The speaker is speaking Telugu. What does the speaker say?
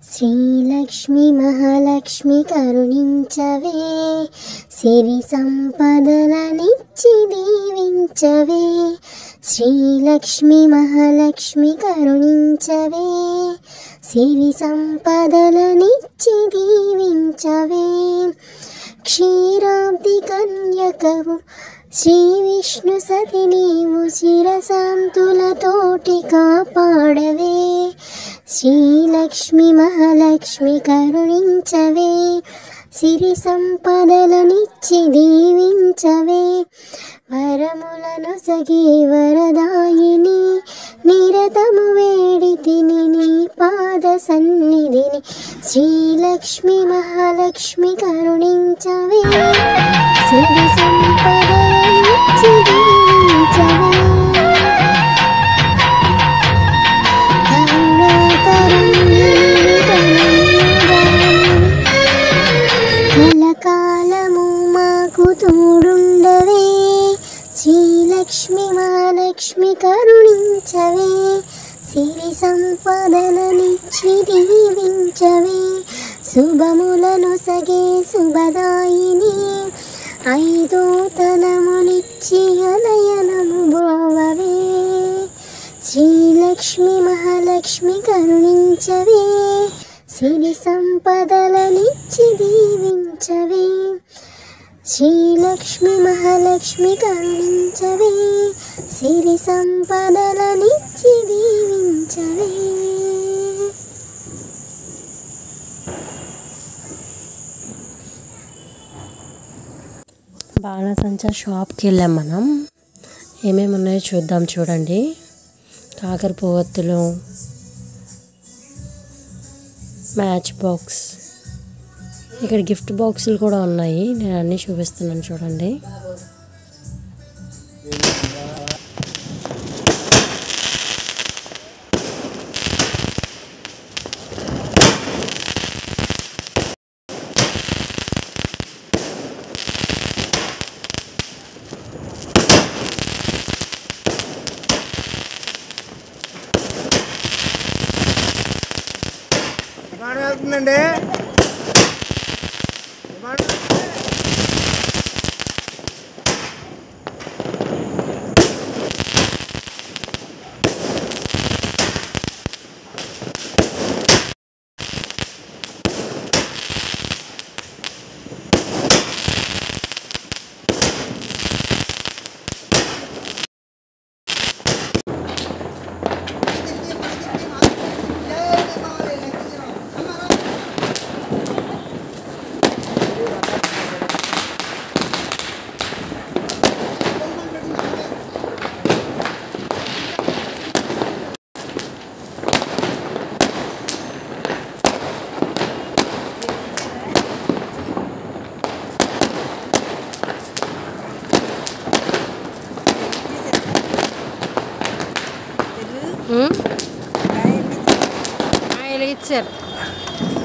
శ్రీలక్ష్మి మహాలక్ష్మి కరుణించవే సిరి సంపదలనిచ్చి దీవించవే శ్రీలక్ష్మి మహాలక్ష్మి కరుణించవే సిరి సంపదలనిచ్చి దీవించవే క్షీరాబ్ది కన్యకవు శ్రీ విష్ణు సతి నీవు శిరశాంతులతోటి కాపాడవే శ్రీలక్ష్మి మహాలక్ష్మి కరుణించవే సిరి సంపదలనిచ్చి దీవించవే వరములను సగి వరదాయిని నిరతము వేడి తిని నీ పాద సన్నిధిని శ్రీలక్ష్మి మహాలక్ష్మి కరుణించవే సిరి సంపదలనిచ్చి దీవించవే కలకాలము మాకు తోడుండవే శ్రీలక్ష్మి మహాలక్ష్మి కరుణించవే సిరి సంపదలనిచ్చి దీవించవే శుభములను సగే శుభదాయిని ఐదో తనమునిచ్చి అలయనము బ్రోవవే శ్రీలక్ష్మి మహాలక్ష్మి కరుణించవే సిరి సంపదలనిచ్చి దీవించవే శ్రీలక్ష్మి మహాలక్ష్మి కరుణించవే సిరి సంపదలనిచ్చి దీవించవే బాణసంచా షాప్కి వెళ్ళాం మనం ఏమేమి ఉన్నాయో చూద్దాం చూడండి కాకర పువ్వొత్తులు మ్యాచ్ బాక్స్ ఇక్కడ గిఫ్ట్ బాక్సులు కూడా ఉన్నాయి నేను అన్నీ చూపిస్తున్నాను చూడండి బాగా వెళ్తుందండి బాగా వెలిగించారు